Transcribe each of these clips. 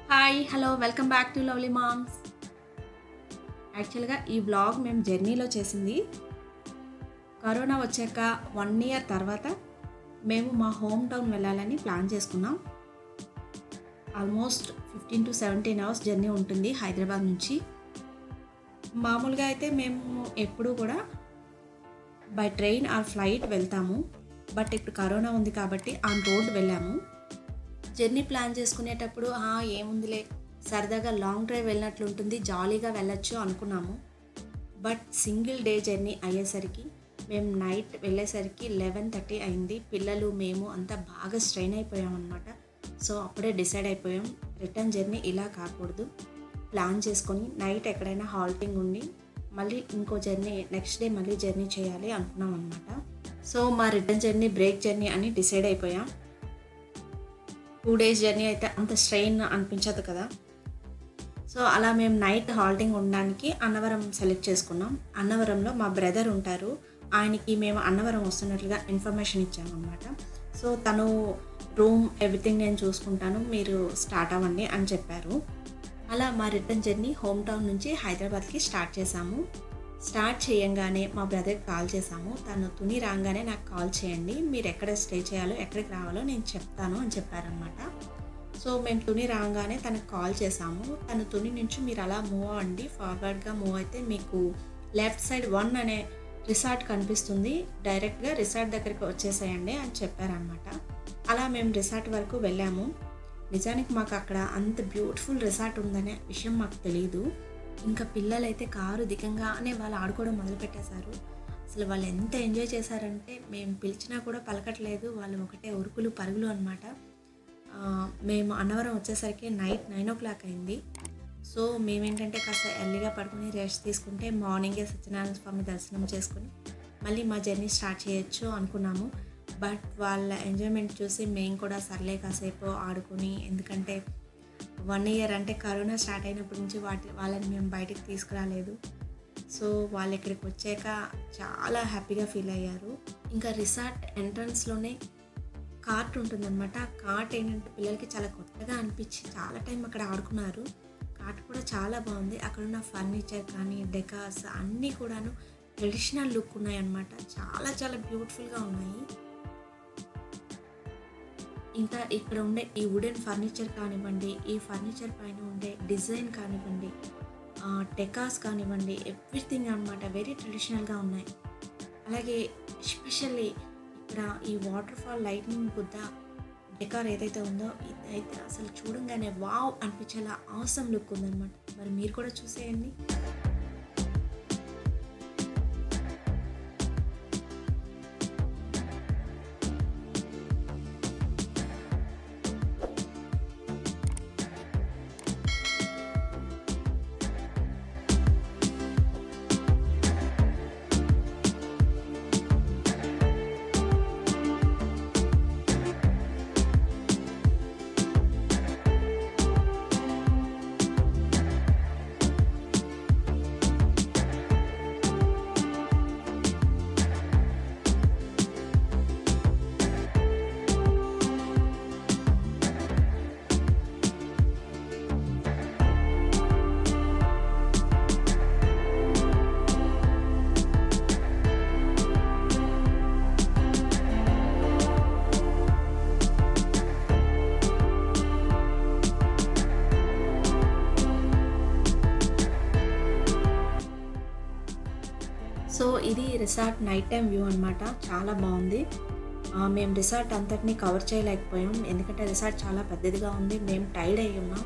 hi hello welcome back to Lovely Moms యాక్చువల్గా ఈ vlog మేము జర్నీలో చేసింది కరోనా వచ్చాక వన్ ఇయర్ తర్వాత మేము మా హోమ్ టౌన్ వెళ్ళాలని ప్లాన్ చేసుకున్నాం almost fifteen to seventeen hours journey ఉంటుంది హైదరాబాద్ నుంచి మామూలుగా అయితే మేము ఎప్పుడూ కూడా బై ట్రైన్ ఆర్ ఫ్లైట్ వెళ్తాము బట్ ఇప్పుడు కరోనా ఉంది కాబట్టి ఆన్ రోడ్ వెళ్ళాము జర్నీ ప్లాన్ చేసుకునేటప్పుడు "ఆ, ఏముందిలే సరదాగా లాంగ్ డ్రైవ్ వెళ్ళినట్లు ఉంటుంది జాలీగా వెళ్ళొచ్చు అనుకున్నాము బట్ సింగిల్ డే జర్నీ అయ్యేసరికి మేము నైట్ వెళ్ళేసరికి లెవెన్ థర్టీ అయింది పిల్లలు మేము అంతా బాగా స్ట్రెయిన్ అయిపోయామన్నమాట సో అప్పుడే డిసైడ్ అయిపోయాం రిటర్న్ జర్నీ ఇలా కాకూడదు ప్లాన్ చేసుకొని నైట్ ఎక్కడైనా హాల్టింగ్ ఉండి మళ్ళీ ఇంకో జర్నీ నెక్స్ట్ డే మళ్ళీ జర్నీ చేయాలి అనుకున్నాం అనమాట సో మా రిటర్న్ జర్నీ బ్రేక్ జర్నీ అని డిసైడ్ అయిపోయాం టూ డేస్ జర్నీ అయితే అంత స్ట్రెయిన్ అనిపించదు కదా సో అలా మేము నైట్ హాల్టింగ్ ఉండడానికి అన్నవరం సెలెక్ట్ చేసుకున్నాం అన్నవరంలో మా బ్రదర్ ఉంటారు ఆయనకి మేము అన్నవరం వస్తున్నట్లుగా ఇన్ఫర్మేషన్ ఇచ్చామన్నమాట సో తను రూమ్ ఎవ్రీథింగ్ నేను చూసుకుంటాను మీరు స్టార్ట్ అవ్వండి అని చెప్పారు అలా మా రిటర్న్ జర్నీ హోమ్ టౌన్ నుంచి హైదరాబాద్కి స్టార్ట్ చేశాము స్టార్ట్ చేయంగానే మా బ్రదర్కి కాల్ చేశాము తను తుని రాగానే నాకు కాల్ చేయండి మీరు ఎక్కడ స్టే చేయాలో ఎక్కడికి రావాలో నేను చెప్తాను అని చెప్పారనమాట సో మేము తుని రాగానే తనకు కాల్ చేసాము తను తుని నుంచి మీరు అలా మూవ్ అవ్వండి ఫార్వర్డ్గా మూవ్ అయితే మీకు లెఫ్ట్ సైడ్ వన్ అనే రిసార్ట్ కనిపిస్తుంది డైరెక్ట్గా రిసార్ట్ దగ్గరికి వచ్చేసేయండి అని చెప్పారనమాట అలా మేము రిసార్ట్ వరకు వెళ్ళాము నిజానికి మాకు అక్కడ అంత బ్యూటిఫుల్ రిసార్ట్ ఉందనే విషయం మాకు తెలియదు ఇంకా పిల్లలైతే కారు దిగంగానే వాళ్ళు ఆడుకోవడం మొదలుపెట్టేశారు అసలు వాళ్ళు ఎంత ఎంజాయ్ చేశారంటే మేము పిలిచినా కూడా పలకట్లేదు వాళ్ళు ఒకటే ఉరుకులు పరుగులు అనమాట మేము అన్నవరం వచ్చేసరికి నైట్ నైన్ ఓ క్లాక్ అయింది సో మేమేంటంటే కాస్త ఎర్లీగా పడుకుని రెస్ట్ తీసుకుంటే మార్నింగే సత్యనారాయణ స్వామి దర్శనం చేసుకుని మళ్ళీ మా జర్నీ స్టార్ట్ చేయొచ్చు అనుకున్నాము బట్ వాళ్ళ ఎంజాయ్మెంట్ చూసి మేము కూడా సర్లే కాసేపు ఆడుకుని ఎందుకంటే వన్ ఇయర్ అంటే కరోనా స్టార్ట్ అయినప్పటి నుంచి వాటి వాళ్ళని మేము బయటికి తీసుకురాలేదు సో వాళ్ళు ఇక్కడికి వచ్చాక చాలా హ్యాపీగా ఫీల్ అయ్యారు ఇంకా రిసార్ట్ ఎంట్రన్స్లోనే కార్ట్ ఉంటుందన్నమాట ఆ కార్ట్ ఏంటంటే పిల్లలకి చాలా కొత్తగా అనిపించి చాలా టైం అక్కడ ఆడుకున్నారు కార్ట్ కూడా చాలా బాగుంది అక్కడ ఉన్న ఫర్నిచర్ కానీ డెకార్స్ అన్నీ కూడాను ట్రెడిషనల్ లుక్ ఉన్నాయన్నమాట చాలా చాలా బ్యూటిఫుల్గా ఉన్నాయి ఇంకా ఇక్కడ ఉండే ఈ వుడెన్ ఫర్నిచర్ కానివ్వండి ఈ ఫర్నిచర్ పైన ఉండే డిజైన్ కానివ్వండి టెకాస్ కానివ్వండి ఎవ్రీథింగ్ అనమాట వెరీ ట్రెడిషనల్గా ఉన్నాయి అలాగే ఎస్పెషల్లీ ఇక్కడ ఈ waterfall lighting Buddha decor ఏదైతే ఉందో ఇదైతే అసలు చూడంగానే వావ్ అనిపించేలా అవసరం లుక్ ఉందన్నమాట మరి మీరు కూడా చూసేయండి సో ఇది రిసార్ట్ నైట్ టైం వ్యూ అనమాట చాలా బాగుంది ఆ, మేము రిసార్ట్ అంతటిని కవర్ చేయలేకపోయాం ఎందుకంటే రిసార్ట్ చాలా పెద్దదిగా ఉంది మేము టైర్డ్ అయ్యి ఉన్నాం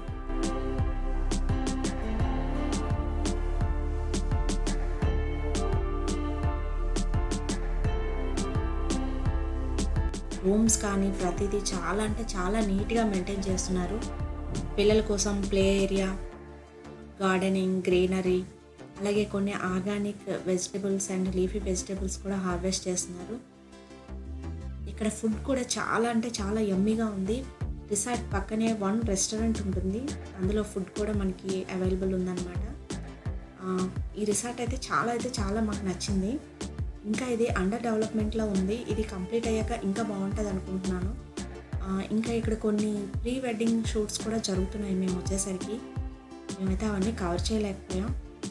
రూమ్స్ కానీ ప్రతిదీ చాలా అంటే చాలా నీట్గా మెయింటైన్ చేస్తున్నారు పిల్లల కోసం ప్లే ఏరియా గార్డెనింగ్ గ్రీనరీ అలాగే కొన్ని organic vegetables and leafy vegetables కూడా హార్వెస్ట్ చేస్తున్నారు ఇక్కడ ఫుడ్ కూడా చాలా అంటే చాలా యమ్మీగా ఉంది రిసార్ట్ పక్కనే వన్ రెస్టారెంట్ ఉంటుంది అందులో ఫుడ్ కూడా మనకి అవైలబుల్ ఉందన్నమాట ఆ, ఈ రిసార్ట్ అయితే చాలా అయితే చాలా మాకు నచ్చింది ఇంకా ఇది అండర్ డెవలప్మెంట్లో ఉంది ఇది కంప్లీట్ అయ్యాక ఇంకా బాగుంటుంది అనుకుంటున్నాను ఆ, ఇంకా ఇక్కడ కొన్ని ప్రీ వెడ్డింగ్ షూట్స్ కూడా జరుగుతున్నాయి మేము వచ్చేసరికి మేమైతే అవన్నీ కవర్ చేయలేకపోయాం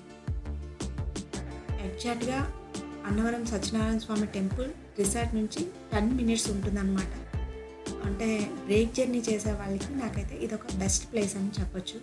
ఎగ్జాక్ట్గా అన్నవరం సత్యనారాయణ స్వామి టెంపుల్ రిసార్ట్ నుంచి టెన్ మినిట్స్ ఉంటుందన్నమాట అంటే బ్రేక్ జర్నీ చేసే వాళ్ళకి నాకైతే ఇది ఒక బెస్ట్ ప్లేస్ అని చెప్పొచ్చు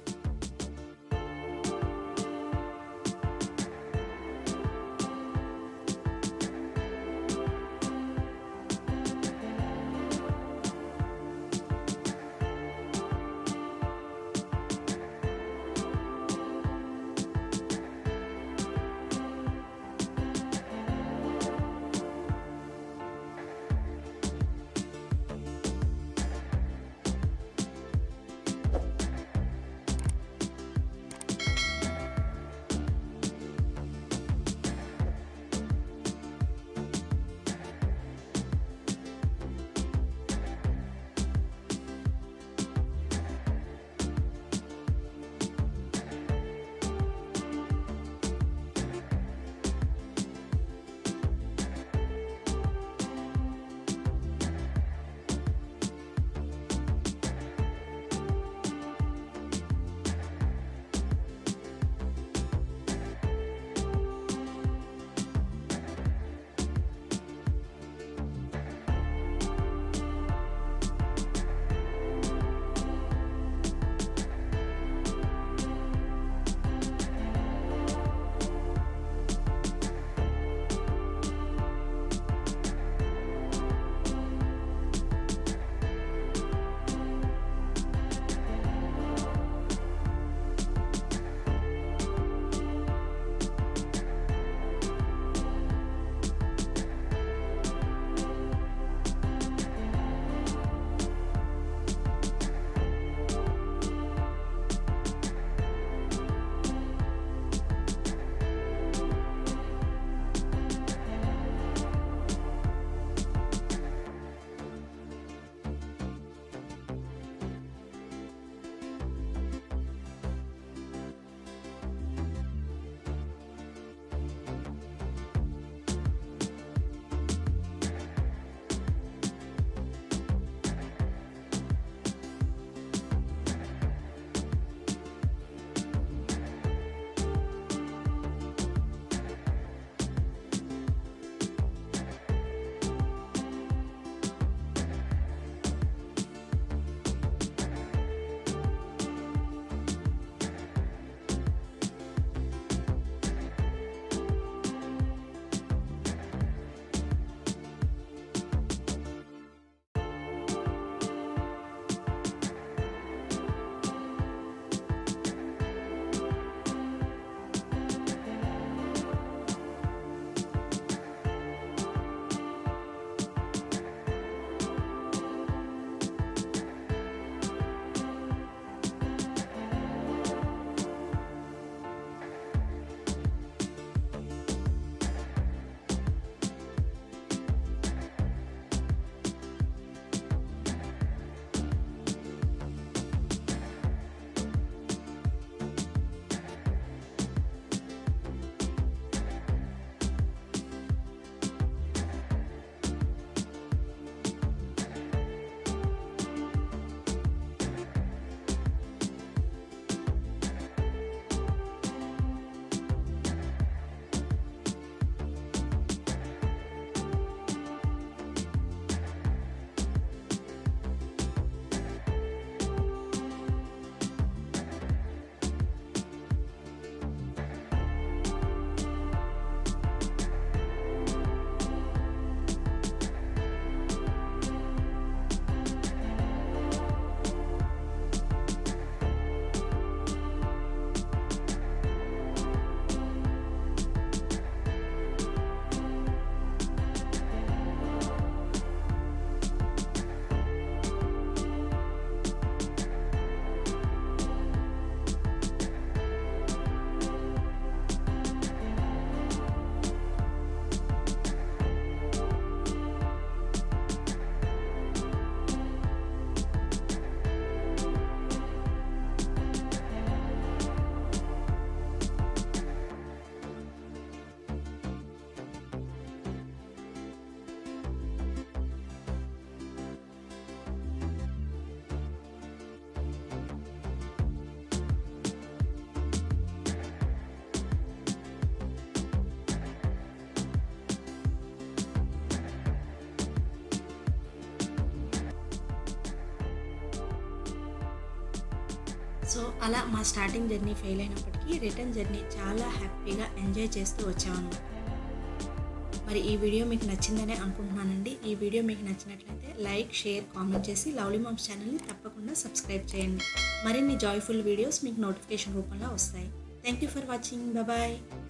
సో అలా మా స్టార్టింగ్ జర్నీ ఫెయిల్ అయినప్పటికీ రిటర్న్ జర్నీ చాలా హ్యాపీగా ఎంజాయ్ చేస్తూ వచ్చామన్నమాట మరి ఈ వీడియో మీకు నచ్చిందనే అనుకుంటున్నానండి ఈ వీడియో మీకు నచ్చినట్లయితే లైక్ షేర్ కామెంట్ చేసి లవ్లీ మామ్స్ ఛానల్ని తప్పకుండా సబ్స్క్రైబ్ చేయండి మరిన్ని జాయ్ఫుల్ వీడియోస్ మీకు నోటిఫికేషన్ రూపంలో వస్తాయి thank you for watching bye